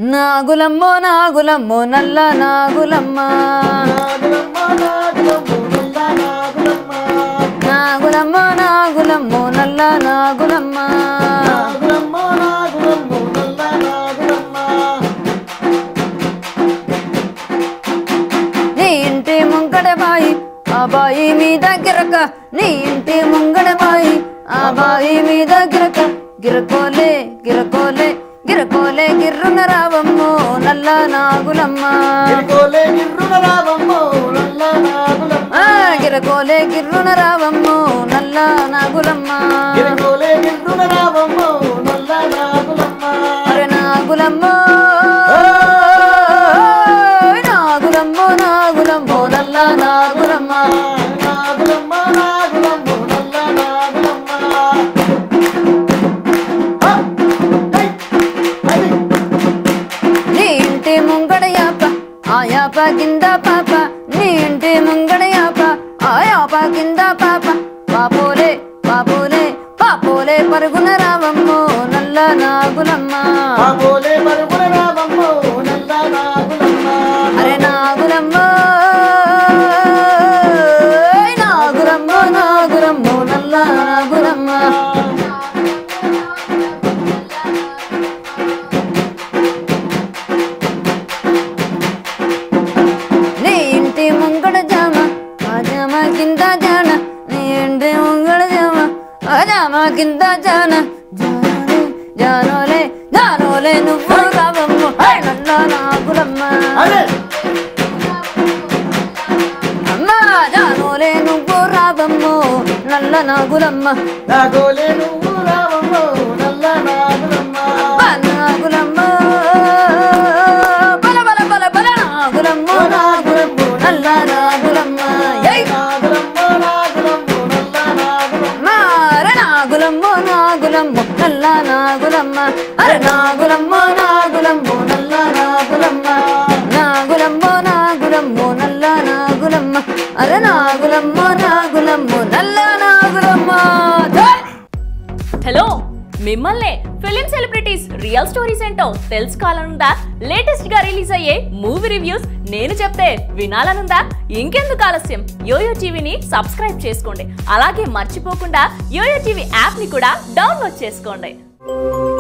నాగులమ్మో నాగులమ్మో నల్ల నాగులమ్మ నాగులమ్మో నాగులమ్మో నల్ల నాగులమ్మ నీ ఇంటి ముంగడ బాయి ఆ బాయి మీద గిరక నీ ఇంటి ముంగడ బాయి ఆ బాయి మీద గిరక గిరకోలే గిరకోలే గిరకోలే గిర్రున రావమ్మో నల్ల నాగులమ్మ ఆ, గిరకోలే గిర్రున రావమ్మో నల్ల నాగులమ్మ అరే నాగులమ్మో నాగులమ్మో నాగులమ్మో నల్ల నాగులమ్మ నీ ఇంటి ముంగడ యాప ఆ యాప కింద పాప నీ ఇంటి ముంగడ యాప ఆ యాప కింద పాప పాపోలే పాపోలే పాపోలే పరుగున రావమ్మో నల్ల నాగులమ్మ అరే నాగులమ్మో నాగులమ్మో నాగులమ్మో నల్ల నాగులమ్మ నీ ఇంటి ముంగడ జామ ఆ జామ కింద జాన నీ ఇంటి ముంగడ జామ ఆ జామ కింద జాన జానోలే జానోలే జానోలే నువ్వు రావమ్మ హే నల్ల నాగులమ్మ అమ్మ జానోలే నువ్వు రావమ్మో నల్ల నాగులమ్మ నాగోలే నువ్వు రావమ్మో నల్ల నాగులమ్మ అబ్బా నాగులమ్మ బల బల బల బల నాగులమ్మ నాగులమ్మ నల్ల నాగులమ్మ ఏయ్ నాగులమ్మో నాగులమ్మో నల్ల నాగులమ్మ మార నాగులమ్మో నాగులమ్మో నల్ల నాగులమ్మ అర నాగులమ్మో నాగులమ్మో నల్ల నాగులమ్మ నాగులమ్మో నాగులమ్మో నల్ల నాగులమ్మ అర నాగులమ్మో నాగులమ్మో నల్ల నాగులమ్మ జై! హలో మిమ్మల్నే ఫిలిం సెలబ్రిటీస్ రియల్ స్టోరీస్ ఏంటో తెలుసుకోవాలనుందా లేటెస్ట్ గా రిలీజ్ అయ్యే మూవీ రివ్యూస్ నేను చెప్తే వినాలనుందా ఇంకెందుకు ఆలస్యం యోయో టీవీని సబ్స్క్రైబ్ చేసుకోండి అలాగే మర్చిపోకుండా యోయో టీవీ యాప్ ని కూడా డౌన్లోడ్ చేసుకోండి